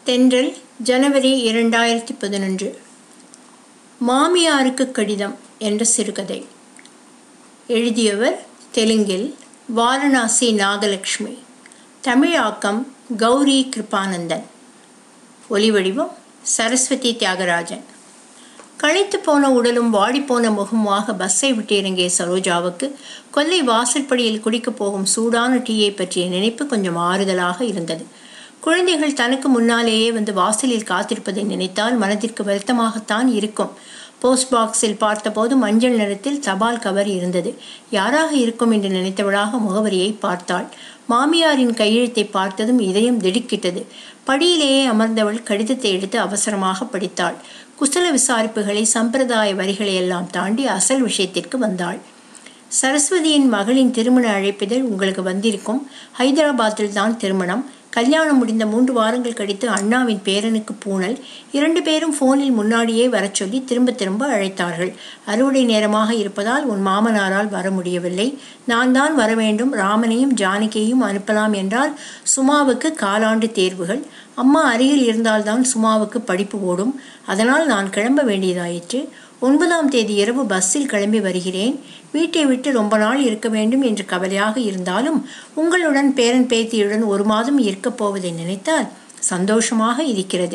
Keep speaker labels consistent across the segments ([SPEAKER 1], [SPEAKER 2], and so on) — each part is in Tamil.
[SPEAKER 1] தென்றல் ஜனவரி இரண்டாயிரத்தி பதினொன்று மாமியாருக்கு கடிதம் என்ற சிறுகதை எழுதியவர் தெலுங்கில் வாரணாசி நாகலட்சுமி தமிழாக்கம் கௌரி கிருபானந்தன் ஒலிவடிவம் சரஸ்வதி தியாகராஜன் களைத்து போன உடலும் வாடிப்போன முகமாக பஸ்ஸை விட்டு இறங்கிய சரோஜாவுக்கு கொல்லை வாசற்படியில் குடிக்கப் போகும் சூடான டீயை பற்றிய நினைப்பு கொஞ்சம் ஆறுதலாக இருந்தது குழந்தைகள் தனக்கு முன்னாலேயே வந்து வாசலில் காத்திருப்பதை நினைத்தால் மனதிற்கு வருத்தமாகத்தான் இருக்கும் போஸ்ட் பாக்ஸில் பார்த்தபோது மஞ்சள் நிறத்தில் தபால் கவர் இருந்தது யாராக இருக்கும் என்று நினைத்தவளாக முகவரியை பார்த்தாள் மாமியாரின் கையெழுத்தை பார்த்ததும் இதயம் திடுக்கிட்டது படியிலேயே அமர்ந்தவள் கடிதத்தை எடுத்து அவசரமாக படித்தாள் குசல விசாரிப்புகளை சம்பிரதாய வரிகளை எல்லாம் தாண்டி அசல் விஷயத்திற்கு வந்தாள் சரஸ்வதியின் மகளின் திருமண அழைப்பிதழ் உங்களுக்கு வந்திருக்கும் ஹைதராபாத்தில் தான் திருமணம் கல்யாணம் முடிந்த மூன்று வாரங்கள் கழித்து அண்ணாவின் பேரனுக்கு பூனல் இரண்டு பேரும் போனில் முன்னாடியே வரச் சொல்லி திரும்ப திரும்ப அழைத்தார்கள் அறுவடை நேரமாக இருப்பதால் உன் மாமனாரால் வர முடியவில்லை நான் தான் வர வேண்டும் ராமனையும் ஜானகியையும் அனுப்பலாம் என்றால் சுமாவுக்கு காலாண்டு தேர்வுகள் அம்மா அருகில் இருந்தால்தான் சுமாவுக்கு படிப்பு ஓடும் அதனால் நான் கிளம்ப வேண்டியதாயிற்று ஒன்பதாம் தேதி இரவு பஸ்ஸில் கிளம்பி வருகிறேன் வீட்டை விட்டு ரொம்ப நாள் இருக்க வேண்டும் என்று கவலையாக இருந்தாலும் உங்களுடன் பேரன் பேத்தியுடன் ஒரு மாதம் இருக்கப் போவதை நினைத்தால் சந்தோஷமாக இருக்கிறது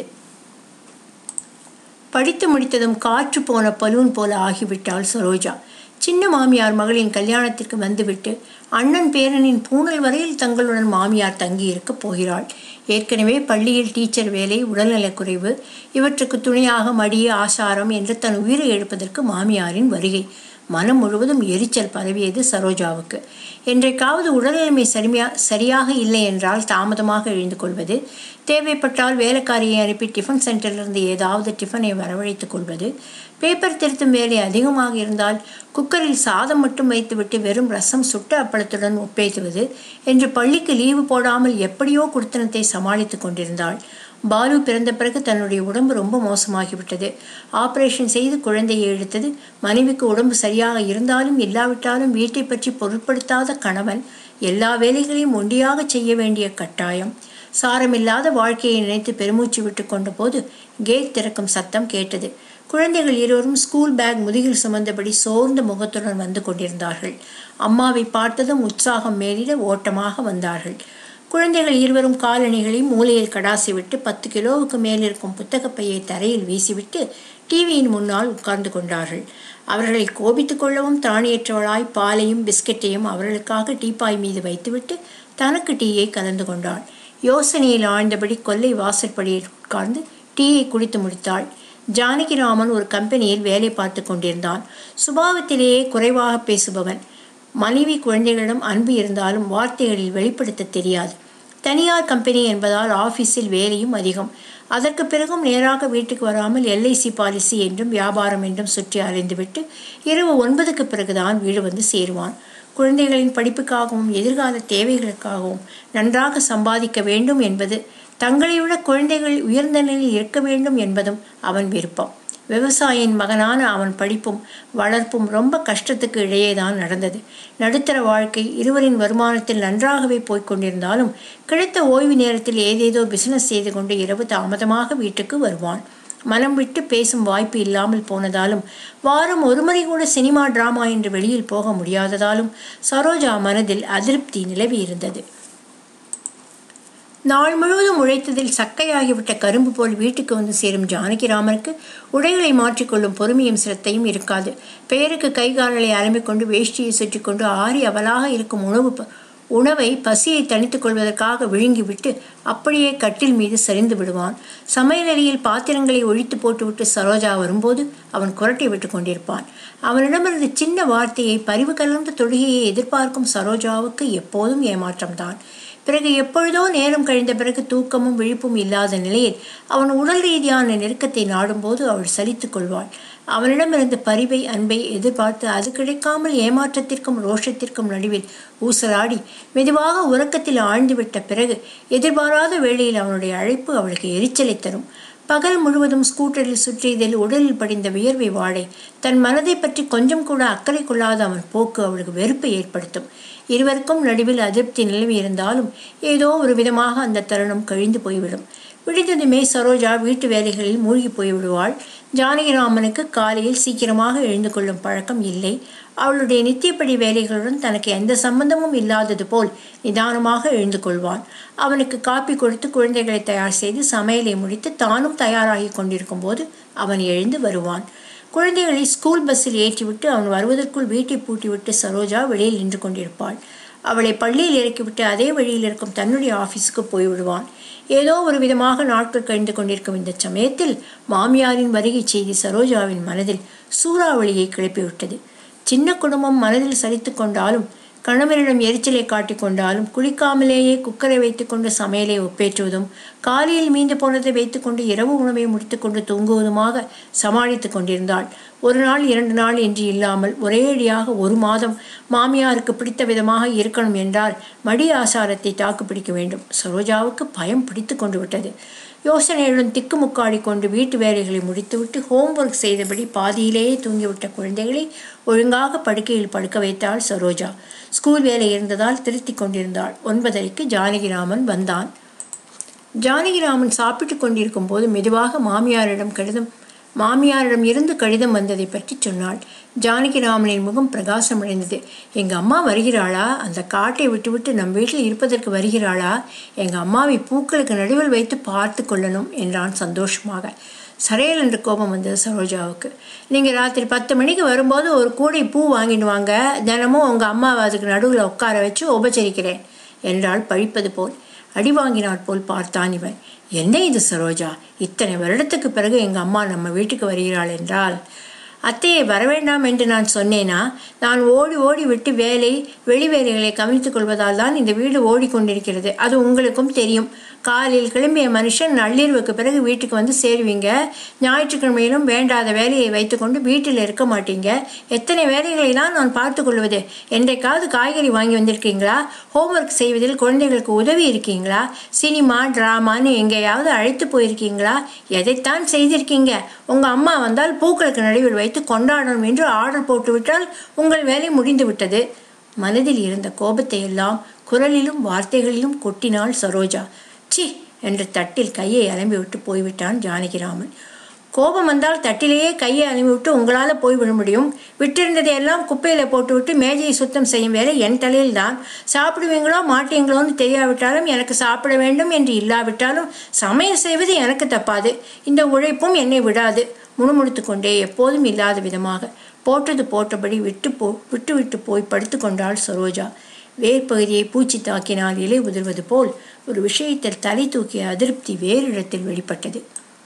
[SPEAKER 1] படித்து முடித்ததும் காற்று போன பலூன் போல ஆகிவிட்டாள் சரோஜா சின்ன மாமியார் மகளின் கல்யாணத்திற்கு வந்துவிட்டு அண்ணன் பேரனின் பூனல் வரையில் தங்களுடன் மாமியார் தங்கி இருக்கப் போகிறாள் ஏற்கனவே பள்ளியில் டீச்சர் வேலை உடல்நலக்குறைவு இவற்றுக்கு துணையாக மடிய ஆசாரம் என்று தன் உயிரை எழுப்பதற்கு மாமியாரின் வருகை மனம் முழுவதும் எரிச்சல் பரவியது சரோஜாவுக்கு என்றைக்காவது உடல்நிலைமை சரியா சரியாக இல்லை என்றால் தாமதமாக எழுந்து கொள்வது தேவைப்பட்டால் வேலைக்காரியை அனுப்பி டிஃபன் சென்டரிலிருந்து ஏதாவது டிஃபனை வரவழைத்துக் கொள்வது பேப்பர் திருத்தும் வேலை அதிகமாக இருந்தால் குக்கரில் சாதம் மட்டும் வைத்துவிட்டு வெறும் ரசம் சுட்ட அப்பளத்துடன் ஒப்பேத்துவது என்று பள்ளிக்கு லீவு போடாமல் எப்படியோ குடுத்தனத்தை சமாளித்துக் கொண்டிருந்தாள் பாலு பிறந்த பிறகு தன்னுடைய உடம்பு ரொம்ப மோசமாகிவிட்டது ஆபரேஷன் செய்து குழந்தையை எடுத்தது மனைவிக்கு உடம்பு சரியாக இருந்தாலும் இல்லாவிட்டாலும் வீட்டை பற்றி பொருட்படுத்தாத கணவன் எல்லா வேலைகளையும் ஒண்டியாக செய்ய வேண்டிய கட்டாயம் சாரமில்லாத வாழ்க்கையை நினைத்து பெருமூச்சு விட்டு கொண்ட போது கேட் திறக்கும் சத்தம் கேட்டது குழந்தைகள் இருவரும் ஸ்கூல் பேக் முதுகில் சுமந்தபடி சோர்ந்த முகத்துடன் வந்து கொண்டிருந்தார்கள் அம்மாவை பார்த்ததும் உற்சாகம் மேலிட ஓட்டமாக வந்தார்கள் குழந்தைகள் இருவரும் காலணிகளை மூலையில் கடாசி விட்டு பத்து கிலோவுக்கு மேல் இருக்கும் புத்தகப்பையை தரையில் வீசிவிட்டு டிவியின் முன்னால் உட்கார்ந்து கொண்டார்கள் அவர்களை கோபித்துக் கொள்ளவும் தானியற்றவளாய் பாலையும் பிஸ்கட்டையும் அவர்களுக்காக டீப்பாய் மீது வைத்துவிட்டு தனக்கு டீயை கலந்து கொண்டாள் யோசனையில் ஆழ்ந்தபடி கொல்லை வாசற்படியில் உட்கார்ந்து டீயை குடித்து முடித்தாள் ஜானகிராமன் ஒரு கம்பெனியில் வேலை பார்த்து கொண்டிருந்தான் சுபாவத்திலேயே குறைவாக பேசுபவன் மனைவி குழந்தைகளிடம் அன்பு இருந்தாலும் வார்த்தைகளில் வெளிப்படுத்த தெரியாது தனியார் கம்பெனி என்பதால் ஆபீஸில் வேலையும் அதிகம் அதற்கு பிறகும் நேராக வீட்டுக்கு வராமல் எல்ஐசி பாலிசி என்றும் வியாபாரம் என்றும் சுற்றி அலைந்துவிட்டு இரவு ஒன்பதுக்கு பிறகுதான் வீடு வந்து சேருவான் குழந்தைகளின் படிப்புக்காகவும் எதிர்கால தேவைகளுக்காகவும் நன்றாக சம்பாதிக்க வேண்டும் என்பது தங்களை விட குழந்தைகள் உயர்ந்த நிலையில் இருக்க வேண்டும் என்பதும் அவன் விருப்பம் விவசாயியின் மகனான அவன் படிப்பும் வளர்ப்பும் ரொம்ப கஷ்டத்துக்கு இடையேதான் நடந்தது நடுத்தர வாழ்க்கை இருவரின் வருமானத்தில் நன்றாகவே போய்க் கொண்டிருந்தாலும் கிடைத்த ஓய்வு நேரத்தில் ஏதேதோ பிசினஸ் செய்து கொண்டு இரவு தாமதமாக வீட்டுக்கு வருவான் மனம் விட்டு பேசும் வாய்ப்பு இல்லாமல் போனதாலும் வாரம் ஒருமுறை கூட சினிமா டிராமா என்று வெளியில் போக முடியாததாலும் சரோஜா மனதில் அதிருப்தி நிலவி இருந்தது நாள் முழுவதும் உழைத்ததில் சக்கையாகிவிட்ட கரும்பு போல் வீட்டுக்கு வந்து சேரும் ஜானகிராமனுக்கு உடைகளை மாற்றிக்கொள்ளும் பொறுமையும் சிரத்தையும் இருக்காது பெயருக்கு கைகால்களை அலம்பிக்கொண்டு வேஷ்டியை சுற்றி கொண்டு ஆறி அவலாக இருக்கும் உணவு உணவை பசியை தணித்துக் கொள்வதற்காக விழுங்கிவிட்டு அப்படியே கட்டில் மீது சரிந்து விடுவான் சமையலறையில் பாத்திரங்களை ஒழித்து போட்டுவிட்டு சரோஜா வரும்போது அவன் குரட்டை விட்டு கொண்டிருப்பான் அவனிடமிருந்து சின்ன வார்த்தையை பரிவு கலந்த தொழுகையை எதிர்பார்க்கும் சரோஜாவுக்கு எப்போதும் ஏமாற்றம்தான் பிறகு எப்பொழுதோ நேரம் கழிந்த பிறகு தூக்கமும் விழிப்பும் இல்லாத நிலையில் அவன் உடல் ரீதியான நெருக்கத்தை நாடும்போது அவள் சலித்துக் கொள்வாள் அவனிடமிருந்து பரிவை அன்பை எதிர்பார்த்து அது கிடைக்காமல் ஏமாற்றத்திற்கும் ரோஷத்திற்கும் நடுவில் ஊசலாடி மெதுவாக உறக்கத்தில் ஆழ்ந்துவிட்ட பிறகு எதிர்பாராத வேளையில் அவனுடைய அழைப்பு அவளுக்கு எரிச்சலை தரும் பகல் முழுவதும் ஸ்கூட்டரில் சுற்றியதில் உடலில் படிந்த வியர்வை வாடை தன் மனதை பற்றி கொஞ்சம் கூட அக்கறை கொள்ளாத அவன் போக்கு அவளுக்கு வெறுப்பை ஏற்படுத்தும் இருவருக்கும் நடுவில் அதிருப்தி நிலவி இருந்தாலும் ஏதோ ஒரு விதமாக அந்த தருணம் கழிந்து போய்விடும் விடிந்ததுமே சரோஜா வீட்டு வேலைகளில் மூழ்கி போய்விடுவாள் ஜானகிராமனுக்கு காலையில் சீக்கிரமாக எழுந்து கொள்ளும் பழக்கம் இல்லை அவளுடைய நித்தியப்படி வேலைகளுடன் தனக்கு எந்த சம்பந்தமும் இல்லாதது போல் நிதானமாக எழுந்து கொள்வான் அவனுக்கு காப்பி கொடுத்து குழந்தைகளை தயார் செய்து சமையலை முடித்து தானும் தயாராகி கொண்டிருக்கும் போது அவன் எழுந்து வருவான் குழந்தைகளை ஸ்கூல் பஸ்ஸில் ஏற்றிவிட்டு அவன் வருவதற்குள் வீட்டை பூட்டிவிட்டு சரோஜா வெளியில் நின்று கொண்டிருப்பாள் அவளை பள்ளியில் இறக்கிவிட்டு அதே வழியில் இருக்கும் தன்னுடைய ஆஃபீஸுக்கு போய்விடுவான் ஏதோ ஒரு விதமாக நாட்கள் கழிந்து கொண்டிருக்கும் இந்த சமயத்தில் மாமியாரின் வருகை செய்தி சரோஜாவின் மனதில் சூறாவளியை கிளப்பிவிட்டது சின்ன குடும்பம் மனதில் சலித்து கொண்டாலும் கணவனிடம் எரிச்சலை காட்டிக் கொண்டாலும் குளிக்காமலேயே குக்கரை வைத்துக்கொண்டு சமையலை ஒப்பேற்றுவதும் காலையில் மீந்து போனதை வைத்துக்கொண்டு இரவு உணவை முடித்துக்கொண்டு தூங்குவதுமாக சமாளித்துக் கொண்டிருந்தாள் ஒரு நாள் இரண்டு நாள் என்று இல்லாமல் ஒரேடியாக ஒரு மாதம் மாமியாருக்கு பிடித்த விதமாக இருக்கணும் என்றால் மடி ஆசாரத்தை தாக்குப்பிடிக்க வேண்டும் சரோஜாவுக்கு பயம் பிடித்து கொண்டு விட்டது யோசனையுடன் திக்குமுக்காடி கொண்டு வீட்டு வேலைகளை முடித்துவிட்டு ஹோம்ஒர்க் செய்தபடி பாதியிலேயே தூங்கிவிட்ட குழந்தைகளை ஒழுங்காக படுக்கையில் படுக்க வைத்தாள் சரோஜா ஸ்கூல் வேலை இருந்ததால் திருத்தி கொண்டிருந்தாள் ஒன்பதரைக்கு ஜானகிராமன் வந்தான் ஜானகிராமன் சாப்பிட்டு கொண்டிருக்கும் போது மெதுவாக மாமியாரிடம் கடிதம் மாமியாரிடம் இருந்து கடிதம் வந்ததை பற்றி சொன்னாள் ஜானகிராமனின் முகம் பிரகாசமடைந்தது எங்கள் அம்மா வருகிறாளா அந்த காட்டை விட்டுவிட்டு நம் வீட்டில் இருப்பதற்கு வருகிறாளா எங்கள் அம்மாவை பூக்களுக்கு நடுவில் வைத்து பார்த்து கொள்ளணும் என்றான் சந்தோஷமாக சரையல் என்று கோபம் வந்தது சரோஜாவுக்கு நீங்கள் ராத்திரி பத்து மணிக்கு வரும்போது ஒரு கூடை பூ வாங்கிட்டு வாங்க தினமும் உங்கள் அம்மாவை அதுக்கு நடுவில் உட்கார வச்சு உபச்சரிக்கிறேன் என்றாள் பழிப்பது போல் அடி வாங்கினாற் போல் பார்த்தான் இவன் என்ன இது சரோஜா இத்தனை வருடத்துக்கு பிறகு எங்கள் அம்மா நம்ம வீட்டுக்கு வருகிறாள் என்றால் அத்தையை வரவேண்டாம் என்று நான் சொன்னேனா நான் ஓடி ஓடி விட்டு வேலை வெளி வேலைகளை கவனித்துக் கொள்வதால் தான் இந்த வீடு ஓடிக்கொண்டிருக்கிறது அது உங்களுக்கும் தெரியும் காலையில் கிளம்பிய மனுஷன் நள்ளிரவுக்கு பிறகு வீட்டுக்கு வந்து சேருவீங்க ஞாயிற்றுக்கிழமையிலும் வேண்டாத வேலையை வைத்துக்கொண்டு வீட்டில் இருக்க மாட்டீங்க எத்தனை வேலைகளை தான் நான் பார்த்து கொள்வது என்றைக்காவது காய்கறி வாங்கி வந்திருக்கீங்களா ஹோம்ஒர்க் செய்வதில் குழந்தைகளுக்கு உதவி இருக்கீங்களா சினிமா டிராமான்னு எங்கேயாவது அழைத்து போயிருக்கீங்களா எதைத்தான் செய்திருக்கீங்க உங்கள் அம்மா வந்தால் பூக்களுக்கு நடுவில் வைத்து கொண்டாடணும் என்று ஆர்டர் போட்டுவிட்டால் உங்கள் வேலை முடிந்து விட்டது மனதில் இருந்த கோபத்தை எல்லாம் குரலிலும் வார்த்தைகளிலும் கொட்டினாள் சரோஜா சி என்று தட்டில் கையை அலம்பிவிட்டு போய்விட்டான் ஜானகிராமன் கோபம் வந்தால் தட்டிலேயே கையை அலம்பிவிட்டு உங்களால் போய்விட முடியும் விட்டிருந்ததையெல்லாம் குப்பையில் போட்டுவிட்டு மேஜையை சுத்தம் செய்யும் வேலை என் தலையில் தான் சாப்பிடுவீங்களோ மாட்டீங்களோன்னு தெரியாவிட்டாலும் எனக்கு சாப்பிட வேண்டும் என்று இல்லாவிட்டாலும் சமையல் செய்வது எனக்கு தப்பாது இந்த உழைப்பும் என்னை விடாது முணுமுணுத்து கொண்டே எப்போதும் இல்லாத விதமாக போட்டது போட்டபடி விட்டு போ விட்டு விட்டு போய் படுத்து கொண்டாள் சரோஜா வேர்ப்பகுதியை பூச்சி தாக்கினால் இலை உதிர்வது போல் ஒரு விஷயத்தில் தலை தூக்கிய அதிருப்தி வேறு இடத்தில் வெளிப்பட்டது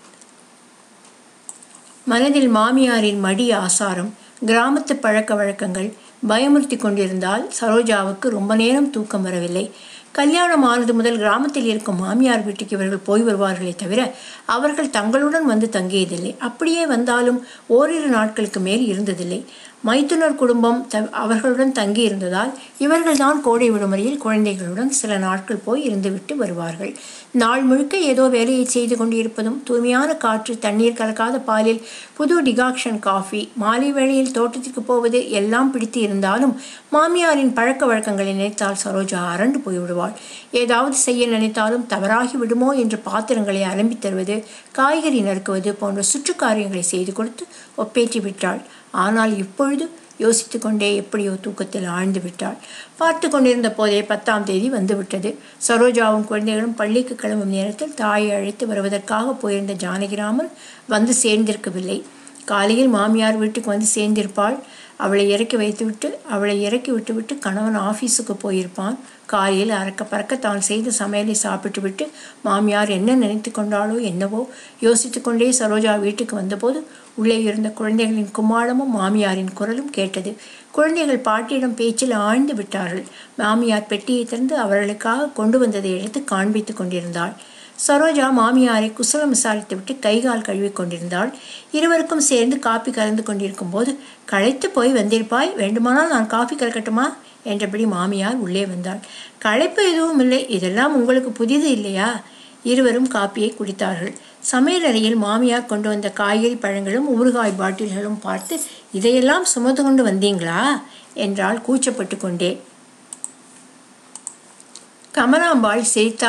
[SPEAKER 1] மனதில் மாமியாரின் மடி ஆசாரம் கிராமத்து பழக்க வழக்கங்கள் பயமுறுத்தி கொண்டிருந்தால் சரோஜாவுக்கு ரொம்ப நேரம் தூக்கம் வரவில்லை கல்யாணம் ஆனது முதல் கிராமத்தில் இருக்கும் மாமியார் வீட்டுக்கு இவர்கள் போய் வருவார்களே தவிர அவர்கள் தங்களுடன் வந்து தங்கியதில்லை அப்படியே வந்தாலும் ஓரிரு நாட்களுக்கு மேல் இருந்ததில்லை மைத்துனர் குடும்பம் த அவர்களுடன் தங்கி இருந்ததால் இவர்கள்தான் கோடை விடுமுறையில் குழந்தைகளுடன் சில நாட்கள் போய் இருந்துவிட்டு வருவார்கள் நாள் முழுக்க ஏதோ வேலையை செய்து கொண்டிருப்பதும் தூய்மையான காற்று தண்ணீர் கலக்காத பாலில் புது டிகாக்ஷன் காஃபி மாலை வேளையில் தோட்டத்திற்கு போவது எல்லாம் பிடித்து இருந்தாலும் மாமியாரின் பழக்க வழக்கங்களை நினைத்தால் சரோஜா அரண்டு போய்விடுவாள் ஏதாவது செய்ய நினைத்தாலும் தவறாகி விடுமோ என்று பாத்திரங்களை அலம்பித் தருவது காய்கறி நறுக்குவது போன்ற சுற்று காரியங்களை செய்து கொடுத்து ஒப்பேற்றி விட்டாள் ஆனால் இப்பொழுது யோசித்து கொண்டே எப்படியோ தூக்கத்தில் ஆழ்ந்து விட்டாள் பார்த்து கொண்டிருந்த போதே பத்தாம் தேதி வந்துவிட்டது சரோஜாவும் குழந்தைகளும் பள்ளிக்கு கிளம்பும் நேரத்தில் தாயை அழைத்து வருவதற்காக போயிருந்த ஜானகிராமன் வந்து சேர்ந்திருக்கவில்லை காலையில் மாமியார் வீட்டுக்கு வந்து சேர்ந்திருப்பாள் அவளை இறக்கி வைத்துவிட்டு அவளை இறக்கி விட்டுவிட்டு கணவன் ஆஃபீஸுக்கு போயிருப்பான் காலையில் அறக்க பறக்க தான் செய்த சமையலை சாப்பிட்டு விட்டு மாமியார் என்ன நினைத்து கொண்டாளோ என்னவோ யோசித்து கொண்டே சரோஜா வீட்டுக்கு வந்தபோது உள்ளே இருந்த குழந்தைகளின் கும்மாளமும் மாமியாரின் குரலும் கேட்டது குழந்தைகள் பாட்டியிடம் பேச்சில் ஆழ்ந்து விட்டார்கள் மாமியார் பெட்டியை திறந்து அவர்களுக்காக கொண்டு வந்ததை எடுத்து காண்பித்துக் கொண்டிருந்தாள் சரோஜா மாமியாரை குசலம் விசாரித்துவிட்டு கைகால் கழுவி கொண்டிருந்தாள் இருவருக்கும் சேர்ந்து காப்பி கலந்து கொண்டிருக்கும் போது களைத்து போய் வந்திருப்பாய் வேண்டுமானால் நான் காஃபி கலக்கட்டுமா என்றபடி மாமியார் உள்ளே வந்தாள் களைப்பு எதுவும் இல்லை இதெல்லாம் உங்களுக்கு புதிது இல்லையா இருவரும் காப்பியை குடித்தார்கள் சமையலறையில் மாமியார் கொண்டு வந்த காய்கறி பழங்களும் ஊறுகாய் பாட்டில்களும் பார்த்து இதையெல்லாம் சுமந்து கொண்டு வந்தீங்களா என்றாள் கூச்சப்பட்டு கொண்டே கமலாம்பாள் சிரித்தாள்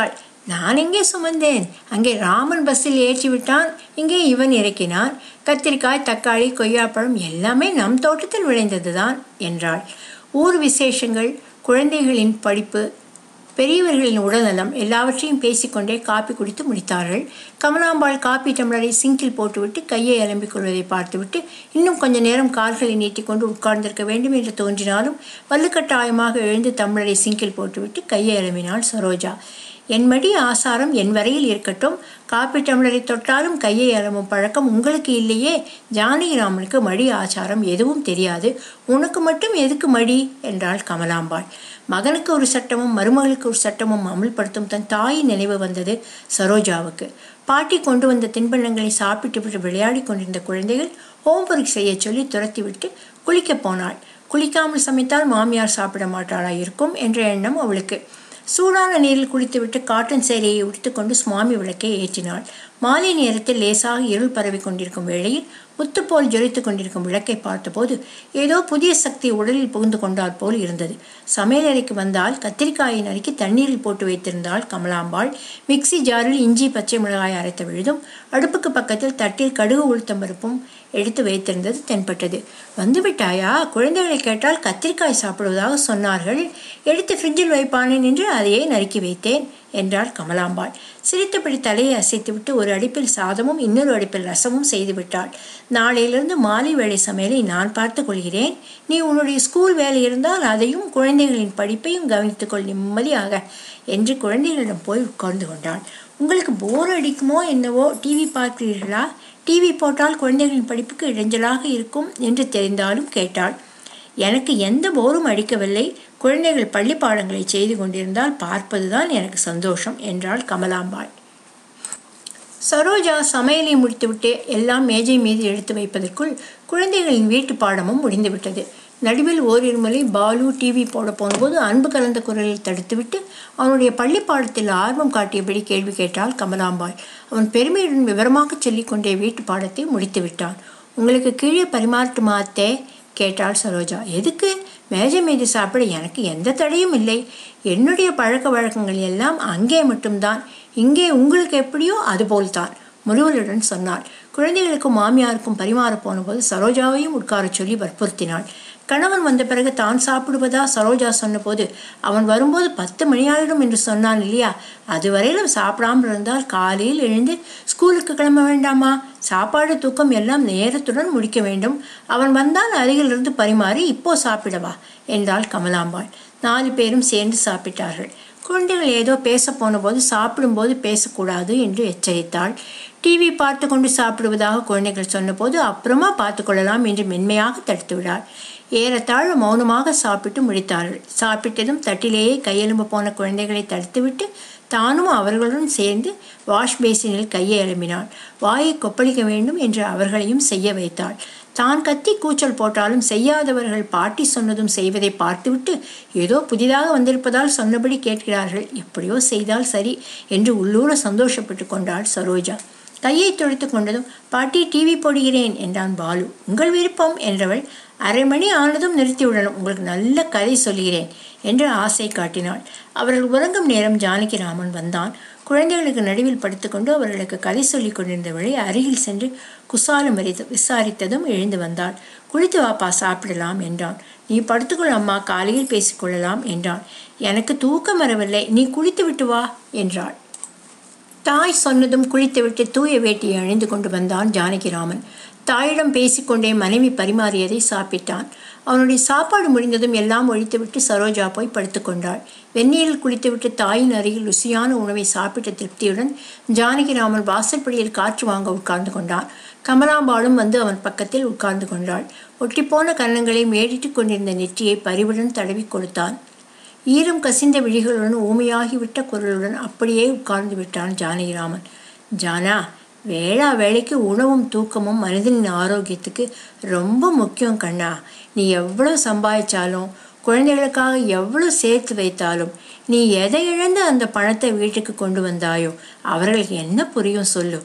[SPEAKER 1] நான் எங்கே சுமந்தேன் அங்கே ராமன் பஸ்ஸில் ஏற்றி விட்டான் இங்கே இவன் இறக்கினான் கத்திரிக்காய் தக்காளி கொய்யாப்பழம் எல்லாமே நம் தோட்டத்தில் விளைந்ததுதான் என்றாள் ஊர் விசேஷங்கள் குழந்தைகளின் படிப்பு பெரியவர்களின் உடல்நலம் எல்லாவற்றையும் பேசிக்கொண்டே காப்பி குடித்து முடித்தார்கள் கமலாம்பாள் காப்பி டம்ளரை சிங்கில் போட்டுவிட்டு கையை அலம்பிக் கொள்வதை பார்த்துவிட்டு இன்னும் கொஞ்ச நேரம் கால்களை நீட்டிக்கொண்டு உட்கார்ந்திருக்க வேண்டும் என்று தோன்றினாலும் வல்லுக்கட்டாயமாக எழுந்து டம்ளரை சிங்கில் போட்டுவிட்டு கையை அலம்பினாள் சரோஜா என் மடி ஆசாரம் என் வரையில் இருக்கட்டும் காப்பி டம்ளரை தொட்டாலும் கையை அலம்பும் பழக்கம் உங்களுக்கு இல்லையே ஜானகிராமனுக்கு மடி ஆச்சாரம் எதுவும் தெரியாது உனக்கு மட்டும் எதுக்கு மடி என்றாள் கமலாம்பாள் மகனுக்கு ஒரு சட்டமும் மருமகளுக்கு ஒரு சட்டமும் அமல்படுத்தும் தன் தாயின் நினைவு வந்தது சரோஜாவுக்கு பாட்டி கொண்டு வந்த தின்பண்டங்களை சாப்பிட்டு விட்டு விளையாடி கொண்டிருந்த குழந்தைகள் ஹோம்ஒர்க் செய்ய சொல்லி துரத்திவிட்டு குளிக்கப் போனாள் குளிக்காமல் சமைத்தால் மாமியார் சாப்பிட மாட்டாளா இருக்கும் என்ற எண்ணம் அவளுக்கு சூடான நீரில் குளித்துவிட்டு காட்டன் சேலையை உடுத்துக்கொண்டு சுவாமி விளக்கை ஏற்றினாள் மாலை நேரத்தில் லேசாக இருள் பரவி கொண்டிருக்கும் வேளையில் முத்துப்போல் ஜொலித்து கொண்டிருக்கும் விளக்கை பார்த்தபோது ஏதோ புதிய சக்தி உடலில் புகுந்து கொண்டால் போல் இருந்தது சமையலறைக்கு வந்தால் கத்திரிக்காயை நறுக்கி தண்ணீரில் போட்டு வைத்திருந்தாள் கமலாம்பாள் மிக்சி ஜாரில் இஞ்சி பச்சை மிளகாய் அரைத்த விழுதும் அடுப்புக்கு பக்கத்தில் தட்டில் கடுகு உளுத்தம் பருப்பும் எடுத்து வைத்திருந்தது தென்பட்டது வந்துவிட்டாயா குழந்தைகளை கேட்டால் கத்திரிக்காய் சாப்பிடுவதாக சொன்னார்கள் எடுத்து ஃப்ரிட்ஜில் வைப்பானேன் என்று அதையே நறுக்கி வைத்தேன் என்றாள் கமலாம்பாள் சிரித்தபடி தலையை அசைத்துவிட்டு ஒரு அடுப்பில் சாதமும் இன்னொரு அடுப்பில் ரசமும் செய்து விட்டாள் நாளையிலிருந்து மாலை வேலை சமையலை நான் பார்த்து கொள்கிறேன் நீ உன்னுடைய ஸ்கூல் வேலை இருந்தால் அதையும் குழந்தைகளின் படிப்பையும் கவனித்துக்கொள் நிம்மதியாக என்று குழந்தைகளிடம் போய் உட்கார்ந்து கொண்டாள் உங்களுக்கு போர் அடிக்குமோ என்னவோ டிவி பார்க்கிறீர்களா டிவி போட்டால் குழந்தைகளின் படிப்புக்கு இடைஞ்சலாக இருக்கும் என்று தெரிந்தாலும் கேட்டாள் எனக்கு எந்த போரும் அடிக்கவில்லை குழந்தைகள் பள்ளி பாடங்களை செய்து கொண்டிருந்தால் பார்ப்பதுதான் எனக்கு சந்தோஷம் என்றாள் கமலாம்பாள் சரோஜா சமையலை முடித்துவிட்டு எல்லாம் மேஜை மீது எடுத்து வைப்பதற்குள் குழந்தைகளின் வீட்டு பாடமும் முடிந்துவிட்டது நடுவில் ஓரிரு முறை பாலு டிவி போட போனபோது அன்பு கலந்த குரலில் தடுத்துவிட்டு அவனுடைய பள்ளி பாடத்தில் ஆர்வம் காட்டியபடி கேள்வி கேட்டாள் கமலாம்பாள் அவன் பெருமையுடன் விவரமாக சொல்லிக்கொண்டே வீட்டு பாடத்தை முடித்து விட்டான் உங்களுக்கு கீழே பரிமாறட்டுமா அத்தே கேட்டாள் சரோஜா எதுக்கு மேஜை மீது சாப்பிட எனக்கு எந்த தடையும் இல்லை என்னுடைய பழக்க வழக்கங்கள் எல்லாம் அங்கே மட்டும்தான் இங்கே உங்களுக்கு எப்படியோ அதுபோல்தான் முருகலுடன் சொன்னாள் குழந்தைகளுக்கும் மாமியாருக்கும் பரிமாற போனபோது சரோஜாவையும் உட்காரச் சொல்லி வற்புறுத்தினாள் கணவன் வந்த பிறகு தான் சாப்பிடுவதா சரோஜா சொன்னபோது அவன் வரும்போது பத்து மணியாயிடும் என்று சொன்னான் இல்லையா அதுவரையிலும் சாப்பிடாமல் இருந்தால் காலையில் எழுந்து ஸ்கூலுக்கு கிளம்ப வேண்டாமா சாப்பாடு தூக்கம் எல்லாம் நேரத்துடன் முடிக்க வேண்டும் அவன் வந்தால் அருகிலிருந்து பரிமாறி இப்போ சாப்பிடவா என்றாள் கமலாம்பாள் நாலு பேரும் சேர்ந்து சாப்பிட்டார்கள் குழந்தைகள் ஏதோ பேச போனபோது சாப்பிடும்போது பேசக்கூடாது என்று எச்சரித்தாள் டிவி பார்த்து கொண்டு சாப்பிடுவதாக குழந்தைகள் சொன்னபோது அப்புறமா பார்த்து கொள்ளலாம் என்று மென்மையாக தடுத்து விடாள் ஏறத்தாழ மௌனமாக சாப்பிட்டு முடித்தார்கள் சாப்பிட்டதும் தட்டிலேயே கையெலும்பு போன குழந்தைகளை தடுத்துவிட்டு தானும் அவர்களுடன் சேர்ந்து வாஷ் பேசினில் கையை எழும்பினாள் வாயை கொப்பளிக்க வேண்டும் என்று அவர்களையும் செய்ய வைத்தாள் தான் கத்தி கூச்சல் போட்டாலும் செய்யாதவர்கள் பாட்டி சொன்னதும் செய்வதை பார்த்துவிட்டு ஏதோ புதிதாக வந்திருப்பதால் சொன்னபடி கேட்கிறார்கள் எப்படியோ செய்தால் சரி என்று உள்ளூர சந்தோஷப்பட்டு கொண்டாள் சரோஜா கையை தொடுத்து கொண்டதும் பாட்டி டிவி போடுகிறேன் என்றான் பாலு உங்கள் விருப்பம் என்றவள் அரை மணி ஆனதும் நிறுத்திவிடணும் உங்களுக்கு நல்ல கதை சொல்கிறேன் என்று ஆசை காட்டினாள் அவர்கள் உறங்கும் நேரம் ஜானகிராமன் வந்தான் குழந்தைகளுக்கு நடுவில் படுத்துக்கொண்டு அவர்களுக்கு கதை சொல்லிக் கொண்டிருந்தவளை அருகில் சென்று குசாலம் வரித்து விசாரித்ததும் எழுந்து வந்தாள் குளித்து வாப்பா சாப்பிடலாம் என்றான் நீ படுத்துக்கொள் அம்மா காலையில் பேசிக்கொள்ளலாம் என்றான் எனக்கு தூக்கம் வரவில்லை நீ குளித்து விட்டு வா என்றாள் தாய் சொன்னதும் குளித்துவிட்டு தூய வேட்டியை அணிந்து கொண்டு வந்தான் ஜானகிராமன் தாயிடம் பேசிக்கொண்டே மனைவி பரிமாறியதை சாப்பிட்டான் அவனுடைய சாப்பாடு முடிந்ததும் எல்லாம் ஒழித்துவிட்டு சரோஜா போய் படுத்துக்கொண்டாள் வெந்நீரில் குளித்துவிட்டு தாயின் அருகில் ருசியான உணவை சாப்பிட்ட திருப்தியுடன் ஜானகிராமன் வாசற்படியில் காற்று வாங்க உட்கார்ந்து கொண்டான் கமலாம்பாளும் வந்து அவன் பக்கத்தில் உட்கார்ந்து கொண்டாள் ஒட்டிப்போன கன்னங்களை மேடிட்டு கொண்டிருந்த நெற்றியை பரிவுடன் தடவி கொடுத்தான் ஈரம் கசிந்த விழிகளுடன் ஊமையாகிவிட்ட குரலுடன் அப்படியே உட்கார்ந்து விட்டான் ஜானகிராமன் ஜானா வேளா வேலைக்கு உணவும் தூக்கமும் மனிதனின் ஆரோக்கியத்துக்கு ரொம்ப முக்கியம் கண்ணா நீ எவ்வளோ சம்பாதிச்சாலும் குழந்தைகளுக்காக எவ்வளோ சேர்த்து வைத்தாலும் நீ எதை இழந்து அந்த பணத்தை வீட்டுக்கு கொண்டு வந்தாயோ அவர்களுக்கு என்ன புரியும் சொல்லு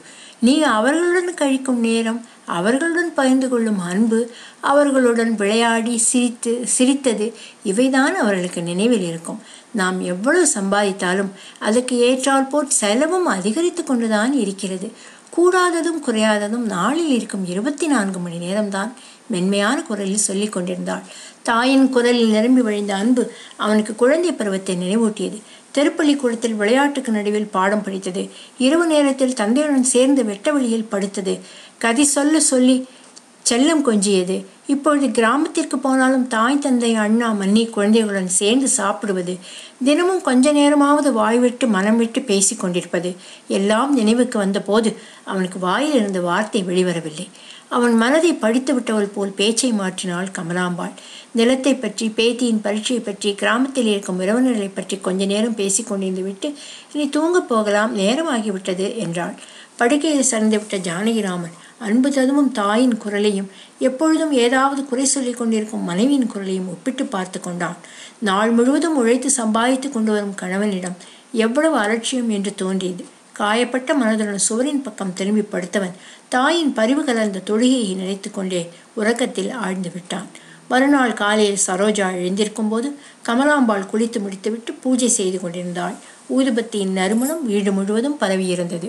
[SPEAKER 1] நீ அவர்களுடன் கழிக்கும் நேரம் அவர்களுடன் பகிர்ந்து கொள்ளும் அன்பு அவர்களுடன் விளையாடி சிரித்து சிரித்தது இவைதான் அவர்களுக்கு நினைவில் இருக்கும் நாம் எவ்வளவு சம்பாதித்தாலும் அதுக்கு ஏற்றால் போல் செலவும் அதிகரித்து கொண்டுதான் இருக்கிறது கூடாததும் குறையாததும் நாளில் இருக்கும் இருபத்தி நான்கு மணி நேரம்தான் மென்மையான குரலில் சொல்லிக் கொண்டிருந்தாள் தாயின் குரலில் நிரம்பி வழிந்த அன்பு அவனுக்கு குழந்தை பருவத்தை நினைவூட்டியது தெருப்பள்ளிக்கூடத்தில் விளையாட்டுக்கு நடுவில் பாடம் படித்தது இரவு நேரத்தில் தந்தையுடன் சேர்ந்து வெட்ட வெளியில் படுத்தது கதை சொல்ல சொல்லி செல்லம் கொஞ்சியது இப்பொழுது கிராமத்திற்கு போனாலும் தாய் தந்தை அண்ணா மன்னி குழந்தைகளுடன் சேர்ந்து சாப்பிடுவது தினமும் கொஞ்ச நேரமாவது வாய் விட்டு மனம் விட்டு பேசி கொண்டிருப்பது எல்லாம் நினைவுக்கு வந்தபோது அவனுக்கு வாயில் இருந்த வார்த்தை வெளிவரவில்லை அவன் மனதை படித்து விட்டவள் போல் பேச்சை மாற்றினாள் கமலாம்பாள் நிலத்தை பற்றி பேத்தியின் பரீட்சை பற்றி கிராமத்தில் இருக்கும் உறவினர்களை பற்றி கொஞ்ச நேரம் பேசி கொண்டிருந்து விட்டு இனி தூங்கப் போகலாம் நேரமாகிவிட்டது என்றாள் படுக்கையில் சரிந்துவிட்ட ஜானகிராமன் அன்பு ததுவும் தாயின் குரலையும் எப்பொழுதும் ஏதாவது குறை சொல்லிக் கொண்டிருக்கும் மனைவியின் குரலையும் ஒப்பிட்டு பார்த்து கொண்டான் நாள் முழுவதும் உழைத்து சம்பாதித்து கொண்டு வரும் கணவனிடம் எவ்வளவு அலட்சியம் என்று தோன்றியது காயப்பட்ட மனதுடன் சுவரின் பக்கம் திரும்பி படுத்தவன் தாயின் பரிவு கலர்ந்த தொழுகையை நினைத்து கொண்டே உறக்கத்தில் ஆழ்ந்து விட்டான் மறுநாள் காலையில் சரோஜா எழுந்திருக்கும் போது கமலாம்பாள் குளித்து முடித்துவிட்டு பூஜை செய்து கொண்டிருந்தாள் ஊதுபத்தியின் நறுமணம் வீடு முழுவதும் பரவியிருந்தது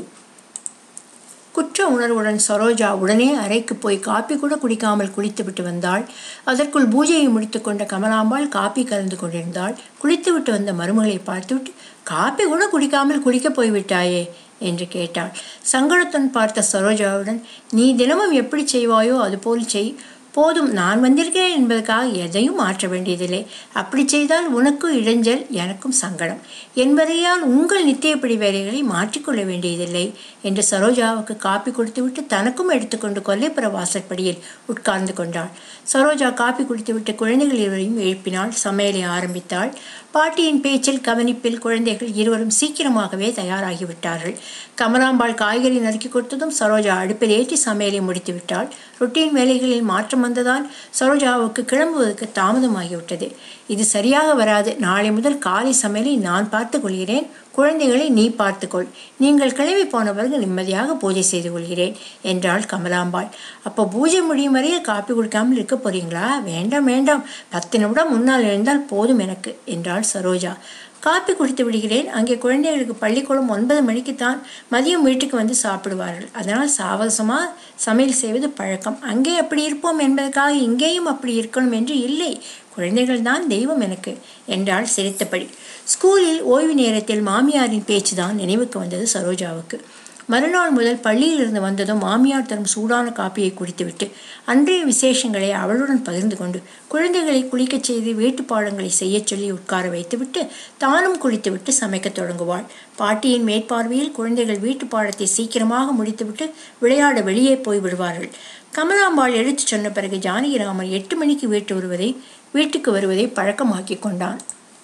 [SPEAKER 1] குற்ற உணர்வுடன் சரோஜா உடனே அறைக்கு போய் காப்பி கூட குடிக்காமல் குளித்துவிட்டு வந்தாள் அதற்குள் பூஜையை முடித்துக்கொண்ட கமலாம்பாள் காப்பி கலந்து கொண்டிருந்தாள் குளித்துவிட்டு வந்த மருமகளை பார்த்துவிட்டு காப்பி கூட குடிக்காமல் குடிக்கப் போய்விட்டாயே என்று கேட்டாள் சங்கடத்துடன் பார்த்த சரோஜாவுடன் நீ தினமும் எப்படி செய்வாயோ அதுபோல் செய் போதும் நான் வந்திருக்கிறேன் என்பதற்காக எதையும் மாற்ற வேண்டியதில்லை அப்படி செய்தால் உனக்கும் இடைஞ்சல் எனக்கும் சங்கடம் என்பதையால் உங்கள் நித்தியப்படி வேலைகளை மாற்றிக்கொள்ள வேண்டியதில்லை என்று சரோஜாவுக்கு காப்பி கொடுத்துவிட்டு தனக்கும் எடுத்துக்கொண்டு கொல்லைப்புற வாசற்படியில் உட்கார்ந்து கொண்டாள் சரோஜா காப்பி குடித்துவிட்டு குழந்தைகள் இருவரையும் எழுப்பினாள் சமையலை ஆரம்பித்தாள் பாட்டியின் பேச்சில் கவனிப்பில் குழந்தைகள் இருவரும் சீக்கிரமாகவே தயாராகிவிட்டார்கள் கமலாம்பாள் காய்கறி நறுக்கி கொடுத்ததும் சரோஜா அடுப்பில் ஏற்றி சமையலை முடித்து விட்டாள் ரொட்டீன் வேலைகளில் மாற்றம் வந்ததால் சரோஜாவுக்கு கிளம்புவதற்கு தாமதமாகிவிட்டது இது சரியாக வராது நாளை முதல் காலை சமையலை நான் பார்த்து கொள்கிறேன் குழந்தைகளை நீ பார்த்துக்கொள் நீங்கள் கிளம்பி போன பிறகு நிம்மதியாக பூஜை செய்து கொள்கிறேன் என்றாள் கமலாம்பாள் அப்போ பூஜை முடியும் வரையில் காப்பி குடிக்காமல் இருக்க போறீங்களா வேண்டாம் வேண்டாம் பத்து நிமிடம் முன்னால் எழுந்தால் போதும் எனக்கு என்றாள் சரோஜா காப்பி குடித்து விடுகிறேன் அங்கே குழந்தைகளுக்கு பள்ளிக்கூடம் ஒன்பது மணிக்குத்தான் மதியம் வீட்டுக்கு வந்து சாப்பிடுவார்கள் அதனால் சாவசமாக சமையல் செய்வது பழக்கம் அங்கே அப்படி இருப்போம் என்பதற்காக இங்கேயும் அப்படி இருக்கணும் என்று இல்லை குழந்தைகள் தான் தெய்வம் எனக்கு என்றாள் சிரித்தபடி ஸ்கூலில் ஓய்வு நேரத்தில் மாமியாரின் பேச்சுதான் நினைவுக்கு வந்தது சரோஜாவுக்கு மறுநாள் முதல் பள்ளியிலிருந்து வந்ததும் மாமியார் தரும் சூடான காப்பியை குடித்துவிட்டு அன்றைய விசேஷங்களை அவளுடன் பகிர்ந்து கொண்டு குழந்தைகளை குளிக்கச் செய்து வீட்டு பாடங்களை செய்யச் சொல்லி உட்கார வைத்துவிட்டு தானும் குளித்துவிட்டு சமைக்கத் தொடங்குவாள் பாட்டியின் மேற்பார்வையில் குழந்தைகள் வீட்டு பாடத்தை சீக்கிரமாக முடித்துவிட்டு விளையாட வெளியே போய் விடுவார்கள் கமலாம்பாள் எடுத்துச் சொன்ன பிறகு ஜானகிராமன் எட்டு மணிக்கு வீட்டு வருவதை வீட்டுக்கு வருவதை பழக்கமாக்கி கொண்டான்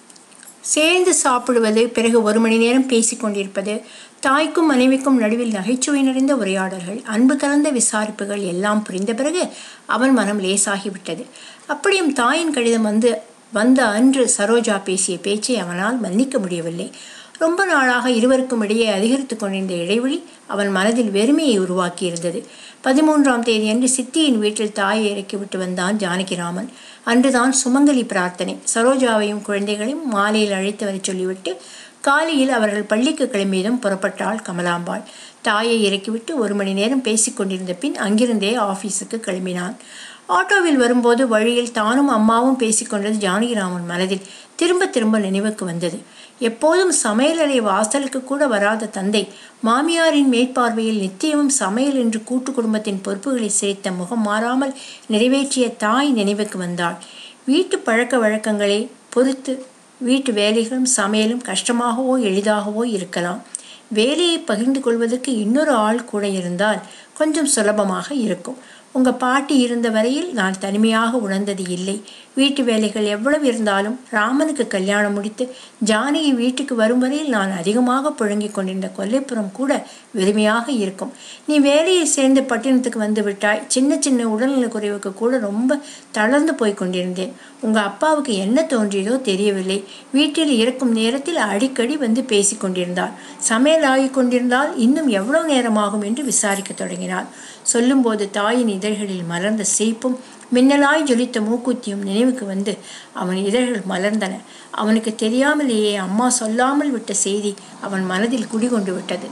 [SPEAKER 1] சேர்ந்து சாப்பிடுவது பிறகு ஒரு மணி நேரம் பேசிக்கொண்டிருப்பது தாய்க்கும் மனைவிக்கும் நடுவில் நகைச்சுவை நிறைந்த உரையாடல்கள் அன்பு கலந்த விசாரிப்புகள் எல்லாம் புரிந்த பிறகு அவன் மனம் லேசாகிவிட்டது அப்படியும் தாயின் கடிதம் வந்து வந்த அன்று சரோஜா பேசிய பேச்சை அவனால் மன்னிக்க முடியவில்லை ரொம்ப நாளாக இருவருக்கும் இடையே அதிகரித்து கொண்டிருந்த இடைவெளி அவன் மனதில் வெறுமையை உருவாக்கியிருந்தது பதிமூன்றாம் தேதி அன்று சித்தியின் வீட்டில் தாயை இறக்கிவிட்டு வந்தான் ஜானகிராமன் அன்றுதான் சுமங்கலி பிரார்த்தனை சரோஜாவையும் குழந்தைகளையும் மாலையில் அழைத்து வரச் சொல்லிவிட்டு காலையில் அவர்கள் பள்ளிக்கு கிளம்பியதும் புறப்பட்டாள் கமலாம்பாள் தாயை இறக்கிவிட்டு ஒரு மணி நேரம் பேசிக்கொண்டிருந்த பின் அங்கிருந்தே ஆபீஸுக்கு கிளம்பினான் ஆட்டோவில் வரும்போது வழியில் தானும் அம்மாவும் பேசிக்கொண்டது ஜானகிராமன் மனதில் திரும்ப திரும்ப நினைவுக்கு வந்தது எப்போதும் சமையலறை வாசலுக்கு கூட வராத தந்தை மாமியாரின் மேற்பார்வையில் நித்தியமும் சமையல் என்று கூட்டு குடும்பத்தின் பொறுப்புகளை சிரித்த முகம் மாறாமல் நிறைவேற்றிய தாய் நினைவுக்கு வந்தாள் வீட்டு பழக்க வழக்கங்களை பொறுத்து வீட்டு வேலைகளும் சமையலும் கஷ்டமாகவோ எளிதாகவோ இருக்கலாம் வேலையை பகிர்ந்து கொள்வதற்கு இன்னொரு ஆள் கூட இருந்தால் கொஞ்சம் சுலபமாக இருக்கும் உங்கள் பாட்டி இருந்த வரையில் நான் தனிமையாக உணர்ந்தது இல்லை வீட்டு வேலைகள் எவ்வளவு இருந்தாலும் ராமனுக்கு கல்யாணம் முடித்து ஜானகி வீட்டுக்கு வரும் வரையில் நான் அதிகமாக புழங்கிக் கொண்டிருந்த கொல்லைப்புறம் கூட வெறுமையாக இருக்கும் நீ வேலையை சேர்ந்து பட்டினத்துக்கு வந்து விட்டாய் சின்ன சின்ன உடல்நலக் குறைவுக்கு கூட ரொம்ப தளர்ந்து போய் கொண்டிருந்தேன் உங்கள் அப்பாவுக்கு என்ன தோன்றியதோ தெரியவில்லை வீட்டில் இருக்கும் நேரத்தில் அடிக்கடி வந்து பேசி கொண்டிருந்தார் சமையல் ஆகிக் கொண்டிருந்தால் இன்னும் எவ்வளவு நேரமாகும் என்று விசாரிக்க தொடங்கினார் சொல்லும்போது தாயின் இதழ்களில் மலர்ந்த சிரிப்பும் மின்னலாய் ஜொலித்த மூக்குத்தியும் நினைவுக்கு வந்து அவன் இதழ்கள் மலர்ந்தன அவனுக்கு தெரியாமலேயே அம்மா சொல்லாமல் விட்ட செய்தி அவன் மனதில் குடிகொண்டு விட்டது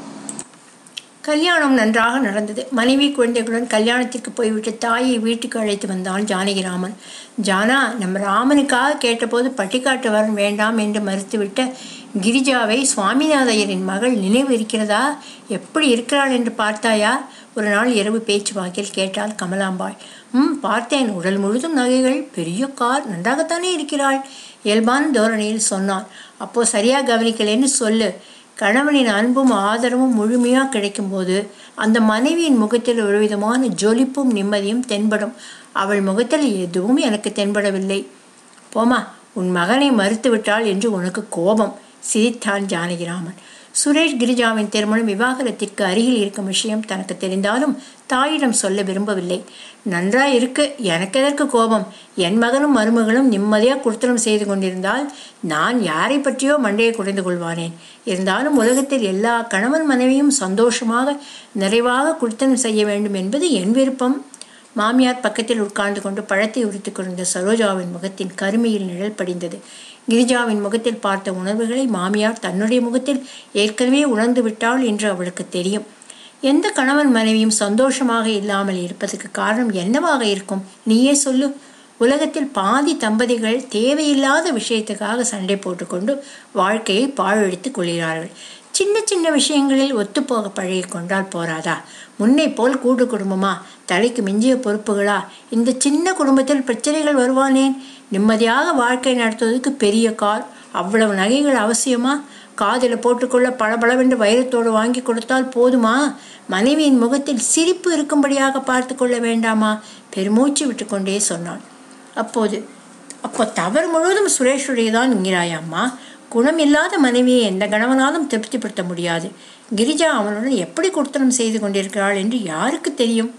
[SPEAKER 1] கல்யாணம் நன்றாக நடந்தது மனைவி குழந்தைகளுடன் கல்யாணத்திற்கு போய்விட்டு தாயை வீட்டுக்கு அழைத்து வந்தான் ஜானகிராமன் ஜானா நம்ம ராமனுக்காக கேட்டபோது பட்டிக்காட்டு வரன் வேண்டாம் என்று மறுத்துவிட்ட கிரிஜாவை சுவாமிநாதையரின் மகள் நினைவு இருக்கிறதா எப்படி இருக்கிறாள் என்று பார்த்தாயா ஒரு நாள் இரவு பேச்சு வாக்கில் கேட்டாள் கமலாம்பாள் ம் பார்த்தேன் உடல் முழுதும் நகைகள் பெரிய கார் நன்றாகத்தானே இருக்கிறாள் இயல்பான தோரணையில் சொன்னான் அப்போ சரியா கவனிக்கலைன்னு சொல்லு கணவனின் அன்பும் ஆதரவும் முழுமையாக கிடைக்கும்போது அந்த மனைவியின் முகத்தில் ஒரு விதமான ஜொலிப்பும் நிம்மதியும் தென்படும் அவள் முகத்தில் எதுவும் எனக்கு தென்படவில்லை போமா உன் மகனை மறுத்துவிட்டாள் என்று உனக்கு கோபம் சிரித்தான் ஜானகிராமன் சுரேஷ் கிரிஜாவின் திருமணம் விவாகரத்திற்கு அருகில் இருக்கும் விஷயம் தனக்கு தெரிந்தாலும் தாயிடம் சொல்ல விரும்பவில்லை நன்றா இருக்கு எனக்கு எதற்கு கோபம் என் மகனும் மருமகளும் நிம்மதியாக குடுத்தனம் செய்து கொண்டிருந்தால் நான் யாரை பற்றியோ மண்டையை குறைந்து கொள்வானேன் இருந்தாலும் உலகத்தில் எல்லா கணவன் மனைவியும் சந்தோஷமாக நிறைவாக குடுத்தனம் செய்ய வேண்டும் என்பது என் விருப்பம் மாமியார் பக்கத்தில் உட்கார்ந்து கொண்டு பழத்தை உரித்துக் கொண்டிருந்த சரோஜாவின் முகத்தின் கருமையில் நிழல் படிந்தது கிரிஜாவின் முகத்தில் பார்த்த உணர்வுகளை மாமியார் தன்னுடைய முகத்தில் ஏற்கனவே உணர்ந்து விட்டாள் என்று அவளுக்கு தெரியும் எந்த கணவன் மனைவியும் சந்தோஷமாக இல்லாமல் இருப்பதற்கு காரணம் என்னவாக இருக்கும் நீயே சொல்லு உலகத்தில் பாதி தம்பதிகள் தேவையில்லாத விஷயத்துக்காக சண்டை போட்டுக்கொண்டு வாழ்க்கையை பாழடித்துக் கொள்கிறார்கள் சின்ன சின்ன விஷயங்களில் ஒத்துப்போக பழகி கொண்டால் போராதா முன்னை போல் கூட்டு குடும்பமா தலைக்கு மிஞ்சிய பொறுப்புகளா இந்த சின்ன குடும்பத்தில் பிரச்சனைகள் வருவானேன் நிம்மதியாக வாழ்க்கை நடத்துவதற்கு பெரிய கார் அவ்வளவு நகைகள் அவசியமா காதில் போட்டுக்கொள்ள பளபளவென்று வைரத்தோடு வாங்கி கொடுத்தால் போதுமா மனைவியின் முகத்தில் சிரிப்பு இருக்கும்படியாக பார்த்து கொள்ள வேண்டாமா பெருமூச்சு விட்டுக்கொண்டே சொன்னான் அப்போது அப்போ தவறு முழுவதும் சுரேஷுடையதான் என்கிறாயம்மா குணம் இல்லாத மனைவியை எந்த கணவனாலும் திருப்திப்படுத்த முடியாது கிரிஜா அவனுடன் எப்படி குடுத்தனம் செய்து கொண்டிருக்கிறாள் என்று யாருக்கு தெரியும்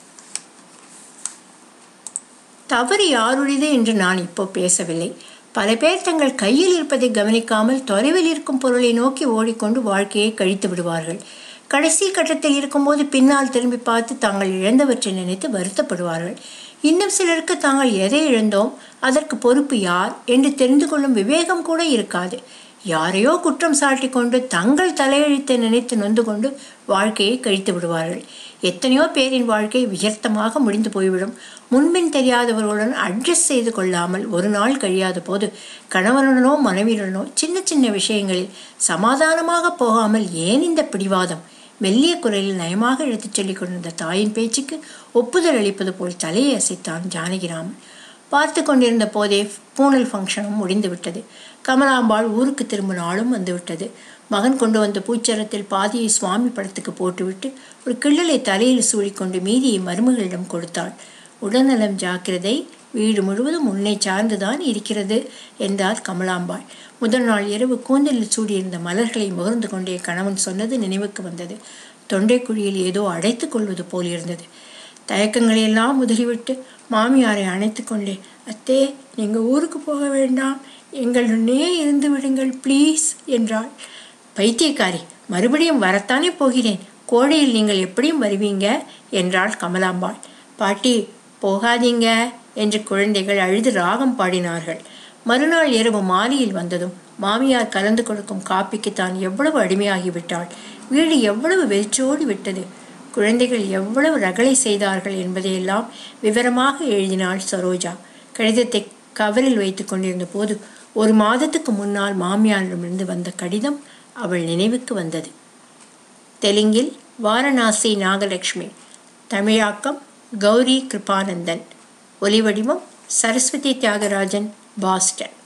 [SPEAKER 1] தவறு யாருடையது என்று நான் இப்போ பேசவில்லை பல பேர் தங்கள் கையில் இருப்பதை கவனிக்காமல் தொலைவில் இருக்கும் பொருளை நோக்கி ஓடிக்கொண்டு வாழ்க்கையை கழித்து விடுவார்கள் கடைசி கட்டத்தில் இருக்கும்போது பின்னால் திரும்பி பார்த்து தாங்கள் இழந்தவற்றை நினைத்து வருத்தப்படுவார்கள் இன்னும் சிலருக்கு தாங்கள் எதை இழந்தோம் அதற்கு பொறுப்பு யார் என்று தெரிந்து கொள்ளும் விவேகம் கூட இருக்காது யாரையோ குற்றம் சாட்டி கொண்டு தங்கள் தலையெழுத்தை நினைத்து நொந்து கொண்டு வாழ்க்கையை கழித்து விடுவார்கள் எத்தனையோ பேரின் வாழ்க்கை வியர்த்தமாக முடிந்து போய்விடும் முன்பின் தெரியாதவர்களுடன் அட்ஜஸ்ட் செய்து கொள்ளாமல் ஒரு நாள் கழியாத போது கணவனுடனோ மனைவியுடனோ சின்ன சின்ன விஷயங்களில் சமாதானமாக போகாமல் ஏன் இந்த பிடிவாதம் மெல்லிய குரலில் நயமாக எடுத்துச் சொல்லிக் கொண்டிருந்த தாயின் பேச்சுக்கு ஒப்புதல் அளிப்பது போல் தலையை அசைத்தான் ஜானகிராமன் பார்த்து கொண்டிருந்த போதே பூனல் ஃபங்க்ஷனும் முடிந்து விட்டது கமலாம்பாள் ஊருக்கு திரும்ப நாளும் வந்துவிட்டது மகன் கொண்டு வந்த பூச்சரத்தில் பாதியை சுவாமி படத்துக்கு போட்டுவிட்டு ஒரு கிள்ளலை தலையில் சூழிக்கொண்டு மீதியை மருமகளிடம் கொடுத்தாள் உடல்நலம் ஜாக்கிரதை வீடு முழுவதும் உன்னை சார்ந்துதான் இருக்கிறது என்றார் கமலாம்பாள் முதல் நாள் இரவு கூந்தலில் சூடியிருந்த மலர்களை முகர்ந்து கொண்டே கணவன் சொன்னது நினைவுக்கு வந்தது தொண்டைக்குழியில் ஏதோ அடைத்துக் கொள்வது போல் இருந்தது தயக்கங்களையெல்லாம் உதறிவிட்டு மாமியாரை அணைத்து கொண்டே அத்தே நீங்கள் ஊருக்கு போக வேண்டாம் எங்களுடனே இருந்து விடுங்கள் ப்ளீஸ் என்றாள் பைத்தியக்காரி மறுபடியும் வரத்தானே போகிறேன் கோடையில் நீங்கள் எப்படியும் வருவீங்க என்றாள் கமலாம்பாள் பாட்டி போகாதீங்க என்று குழந்தைகள் அழுது ராகம் பாடினார்கள் மறுநாள் இரவு மாலையில் வந்ததும் மாமியார் கலந்து கொடுக்கும் காப்பிக்கு தான் எவ்வளவு அடிமையாகிவிட்டாள் வீடு எவ்வளவு வெறிச்சோடி விட்டது குழந்தைகள் எவ்வளவு ரகளை செய்தார்கள் என்பதையெல்லாம் விவரமாக எழுதினாள் சரோஜா கடிதத்தை கவரில் வைத்துக் கொண்டிருந்த போது ஒரு மாதத்துக்கு முன்னால் மாமியாரிடமிருந்து வந்த கடிதம் அவள் நினைவுக்கு வந்தது தெலுங்கில் வாரணாசி நாகலட்சுமி தமிழாக்கம் கௌரி கிருபானந்தன் ஒலிவடிவம் சரஸ்வதி தியாகராஜன் பாஸ்டன்